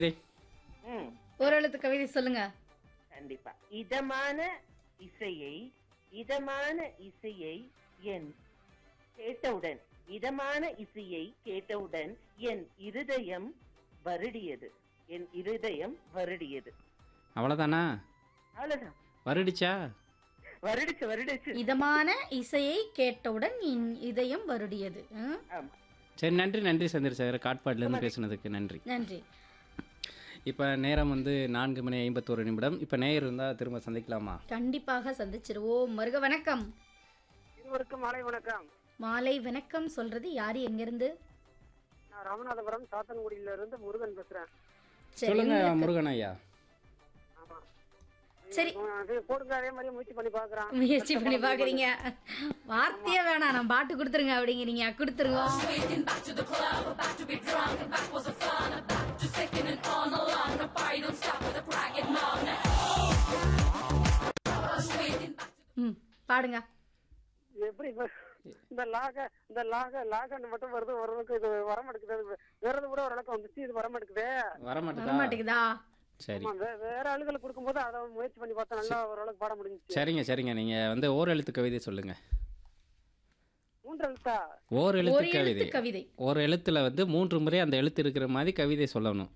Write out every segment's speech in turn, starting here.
ம் ஓரெழுத்து கவிதை சொல்லுங்க கண்டிப்பா இதமான இசையை இதமான இசையை என் கேட்டவுடன் இதமான இசையை கேட்டவுடன் என் இருதயம் வருடியது என் இருதயம் வருடியது அவ்வளோதானா அவ்வளவுதான் வருடிச்சா வருடிச்சு வருடிச்சு இதமான இசையை கேட்டவுடன் என் இதயம் வருடியது ம், ஆமா சரி நன்றி நன்றி சந்திரசேகர் காட்பாடிலேருந்து பேசுனதுக்கு நன்றி நன்றி இப்போ நேரம் வந்து நான்கு மணி ஐம்பத்தோரு நிமிடம் இப்போ நேயர் இருந்தால் திரும்ப சந்திக்கலாமா கண்டிப்பாக சந்திச்சிருவோம் மருக வணக்கம் இருவருக்கும் மாலை வணக்கம் மாலை வணக்கம் சொல்றது யாரு எங்கிருந்து நான் ராமநாதபுரம் சாத்தன்குடியில இருந்து முருகன் பேசுறேன் சரி சொல்லுங்க உங்களுக்கு- முருகன் ஐயா ஆமா சரி. உம், அது போடுங்க அதே மாதிரி முயற்சி பண்ணி பாக்குறேன் முயற்சி பண்ணி பாக்குறீங்க வார்த்தையே வேணாம் நான் பாட்டு கொடுத்துருங்க அப்படிங்கிறீங்க கொடுத்துருங்க ம் பாடுங்க எப்படி இப்ப இந்த லாக இந்த லாக லாகன்னு மட்டும் வருது ஓரளவுக்கு இது வர மாட்டேங்குது வேறது கூட ஓரளவுக்கு வந்துச்சு இது வர மாட்டேங்குது வர வர மாட்டேதா மாட்டேங்குதா சரி ஆமா, வே- வேற ஆளுகளுக்கு கொடுக்கும்போது அதை முயற்சி பண்ணி பார்த்தா நல்லா ஓரளவுக்கு பாட முடிஞ்சுச்சு சரிங்க சரிங்க நீங்கள் வந்து ஓர் எழுத்து கவிதை சொல்லுங்க மூன்று எழுத்தா ஓர் ஒரு எழுத்து எழுத்து கவிதை கவிதை ஒரு எழுத்துல வந்து மூன்று முறை அந்த எழுத்து இருக்கிற மாதிரி கவிதை சொல்லணும்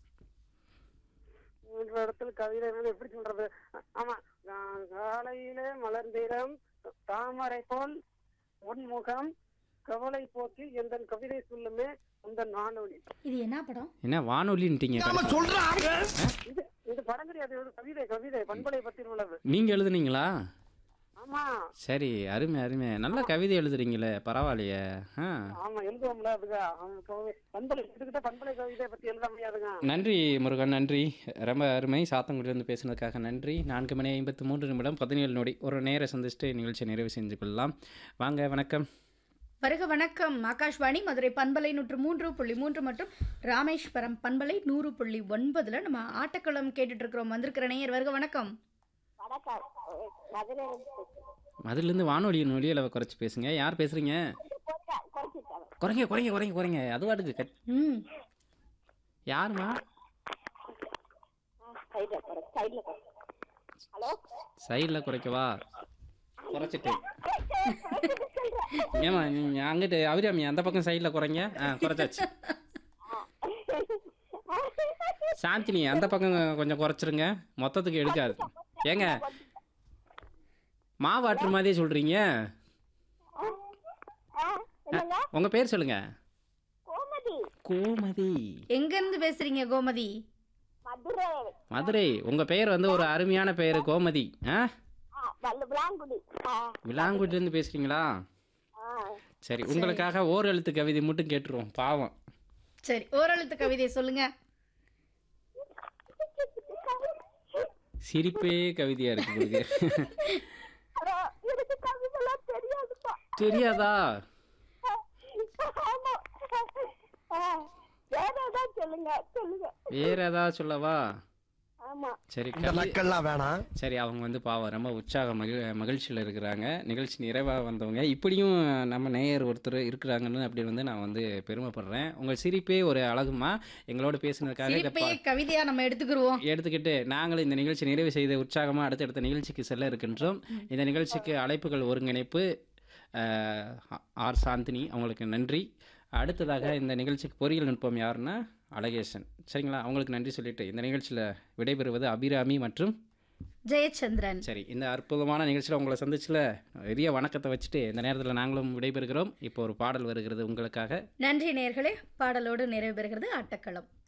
மூன்று இடத்துல கவிதை வந்து எப்படி சொல்றது ஆமா ஆஹ், காலையிலே மலர்ந்தீரம் தாமரை போல் உன்முகம் கவலை போக்கி எந்த கவிதை சொல்லுமே அந்த நானொலி இது என்ன படம் என்ன வானொலின்ட்டீங்க கடைசியா. இது இது படம் கிடையாது இது கவிதை கவிதை பண்பலை பற்றி உள்ளது நீங்க எழுதுனீங்களா ஆமா சரி அருமை அருமை நல்ல கவிதை எழுதுறீங்களே பரவாயில்லையே ஆ ஆமா எழுதுவோம்ல அதுக்கு அவன் கவி- பண்பலை இதுக்கிட்ட பண்பலை கவிதை பத்தி எழுத முடியாதுங்க நன்றி முருகன் நன்றி ரொம்ப அருமை சாத்தங்குடியிலிருந்து பேசுனதுக்காக நன்றி நான்கு மணி ஐம்பத்து மூன்று நிமிடம் பதினேழு நொடி ஒரு நேர சந்திச்சுட்டு நிகழ்ச்சியை நிறைவு செஞ்சு கொள்ளலாம் வாங்க வணக்கம் வருக வணக்கம் ஆகாஷ்வாணி மதுரை பண்பலை நூற்று மூன்று புள்ளி மூன்று மற்றும் ராமேஸ்வரம் பண்பலை நூறு புள்ளி ஒன்பதுல நம்ம ஆட்டக்களம் கேட்டுட்டு இருக்கிறோம் வந்திருக்கிற நேயர் வருக வணக்கம் வணக்கம் மதுரை மதுலேருந்து வானொலியின் ஒலியில் குறைச்சி பேசுங்க யார் பேசுறீங்க குறைச்சிட்டாங்க குறைங்க குறைங்க குறைங்க குறைங்க அது வாட்டுக்கு கட் ம் சைடில் யாருமா குறை சைடில் குறை ஹலோ சைடில் குறைக்கவா குறைச்சிட்டேன் ஏமா நீங்க அங்கிட்டு அபிராமி அந்த பக்கம் சைடில் குறைங்க ஆ குறைச்சாச்சு சாந்தினி அந்த பக்கம் கொஞ்சம் குறைச்சிருங்க மொத்தத்துக்கு எடுக்காது ஏங்க மாவாட்டுற மாதிரியே சொல்றீங்க என்னங்க உங்க பேர் சொல்லுங்க கோமதி கோமதி எங்க இருந்து பேசுறீங்க கோமதி மதுரை மதுரை உங்க பெயர் வந்து ஒரு அருமையான பெயர் கோமதி ஆ ஆ வல்லு விளாங்குடி ஆ விலாங்குட்டிலேருந்து பேசுறீங்களா ஆ சரி உங்களுக்காக ஓர் எழுத்து கவிதை மட்டும் கேட்டுருவோம் பாவம் சரி ஓரெழுத்து கவிதை சொல்லுங்க சிரிப்பே கவிதையா இருக்கு உங்களுக்கு ஹலோ எனக்கு கவிதைலாம் தெரியாதுப்பா தெரியாதா ஆமா ஆ, வேற ஏதாவது சொல்லுங்க சொல்லுங்க வேற ஏதாவது சொல்லவா ஆமா சரி இந்த கவி- நக்கல்லாம் வேணாம் சரி அவங்க வந்து பாவம் ரொம்ப உற்சாக மகிழ் மகிழ்ச்சியில் இருக்கிறாங்க நிகழ்ச்சி நிறைவாக வந்தவங்க இப்படியும் நம்ம நேயர் ஒருத்தர் இருக்கிறாங்கன்னு அப்படி வந்து நான் வந்து பெருமைப்படுறேன் உங்கள் சிரிப்பே ஒரு அழகுமா எங்களோட பேசுனதுக்காக இதை சிரிப்பையே பா- கவிதையா நம்ம எடுத்துக்கிருவோம் எடுத்துக்கிட்டு நாங்களும் இந்த நிகழ்ச்சி நிறைவு செய்து உற்சாகமாக அடுத்தடுத்த நிகழ்ச்சிக்கு செல்ல இருக்கின்றோம் இந்த நிகழ்ச்சிக்கு அழைப்புகள் ஒருங்கிணைப்பு அஹ், ஆர் சாந்தினி அவங்களுக்கு நன்றி அடுத்ததாக இந்த நிகழ்ச்சிக்கு பொறியியல் நுட்பம் யாருன்னா அழகேசன் சரிங்களா அவங்களுக்கு நன்றி சொல்லிட்டு இந்த நிகழ்ச்சியில் விடைபெறுவது அபிராமி மற்றும் ஜெயச்சந்திரன் சரி இந்த அற்புதமான நிகழ்ச்சியில் உங்களை சந்திச்சில் பெரிய வணக்கத்தை வச்சுட்டு இந்த நேரத்தில் நாங்களும் விடைபெறுகிறோம் இப்போ ஒரு பாடல் வருகிறது உங்களுக்காக நன்றி நேர்களே பாடலோடு நிறைவு பெறுகிறது ஆட்டக்களம்